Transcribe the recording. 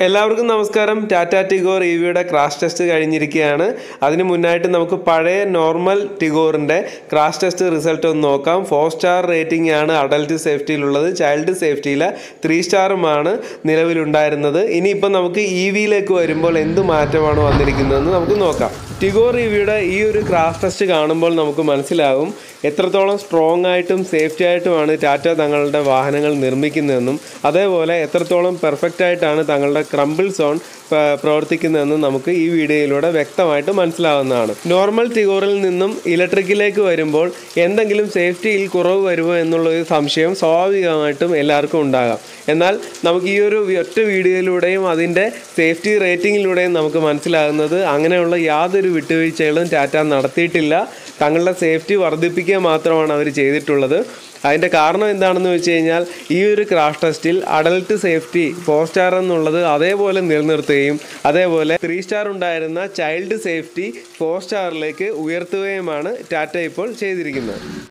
എല്ലാവർക്കും നമസ്കാരം ടാറ്റ ടിഗോർ റിവ്യൂയുടെ ക്രാഷ് ടെസ്റ്റ് കഴിഞ്ഞിരിക്കുകയാണ് അതിന് മുന്നായിട്ട് നമുക്ക് പഴയ നോർമൽ ടിഗോറിൻ്റെ ക്രാഷ് ടെസ്റ്റ് റിസൾട്ട് ഒന്ന് നോക്കാം ഫോർ സ്റ്റാർ റേറ്റിംഗ് ആണ് അഡൽട്ട് സേഫ്റ്റിയിലുള്ളത് ചൈൽഡ് സേഫ്റ്റിയിൽ ത്രീ സ്റ്റാറുമാണ് നിലവിലുണ്ടായിരുന്നത് ഇനിയിപ്പോൾ നമുക്ക് ഇ വിയിലേക്ക് വരുമ്പോൾ എന്ത് മാറ്റമാണ് വന്നിരിക്കുന്നതെന്ന് നമുക്ക് നോക്കാം ടിഗോർ റിവ്യൂയുടെ ഈ ഒരു ക്രാഷ് ടെസ്റ്റ് കാണുമ്പോൾ നമുക്ക് മനസ്സിലാകും എത്രത്തോളം സ്ട്രോങ് ആയിട്ടും സേഫ്റ്റി ആയിട്ടുമാണ് ടാറ്റ തങ്ങളുടെ വാഹനങ്ങൾ നിർമ്മിക്കുന്നതെന്നും അതേപോലെ എത്രത്തോളം പെർഫെക്റ്റ് ആയിട്ടാണ് തങ്ങളുടെ ക്രംബിൾ സോൺ പ- പ്രവർത്തിക്കുന്നതെന്നും നമുക്ക് ഈ വീഡിയോയിലൂടെ വ്യക്തമായിട്ട് മനസ്സിലാവുന്നതാണ് നോർമൽ ടിഗോറിൽ നിന്നും ഇലക്ട്രിക്കിലേക്ക് വരുമ്പോൾ എന്തെങ്കിലും സേഫ്റ്റിയിൽ കുറവ് വരുമോ എന്നുള്ള ഒരു സംശയം സ്വാഭാവികമായിട്ടും എല്ലാവർക്കും ഉണ്ടാകാം എന്നാൽ നമുക്ക് ഈ ഒരു ഒറ്റ വീഡിയോയിലൂടെയും അതിൻ്റെ സേഫ്റ്റി റേറ്റിങ്ങിലൂടെയും നമുക്ക് മനസ്സിലാകുന്നത് അങ്ങനെയുള്ള യാതൊരു വിട്ടുവീഴ്ചകളും ടാറ്റ നടത്തിയിട്ടില്ല തങ്ങളുടെ സേഫ്റ്റി വർദ്ധിപ്പിക്കുക മാത്രമാണ് അവർ ചെയ്തിട്ടുള്ളത് അതിൻ്റെ കാരണം എന്താണെന്ന് വെച്ച് കഴിഞ്ഞാൽ ഈ ഒരു ക്രാഷ് ടെസ്റ്റിൽ അഡൽട്ട് സേഫ്റ്റി ഫോർ സ്റ്റാർ എന്നുള്ളത് അതേപോലെ നിലനിർത്തുകയും അതേപോലെ ത്രീ സ്റ്റാർ ഉണ്ടായിരുന്ന ചൈൽഡ് സേഫ്റ്റി ഫോർ സ്റ്റാറിലേക്ക് ഉയർത്തുകയുമാണ് ടാറ്റ ഇപ്പോൾ ചെയ്തിരിക്കുന്നത്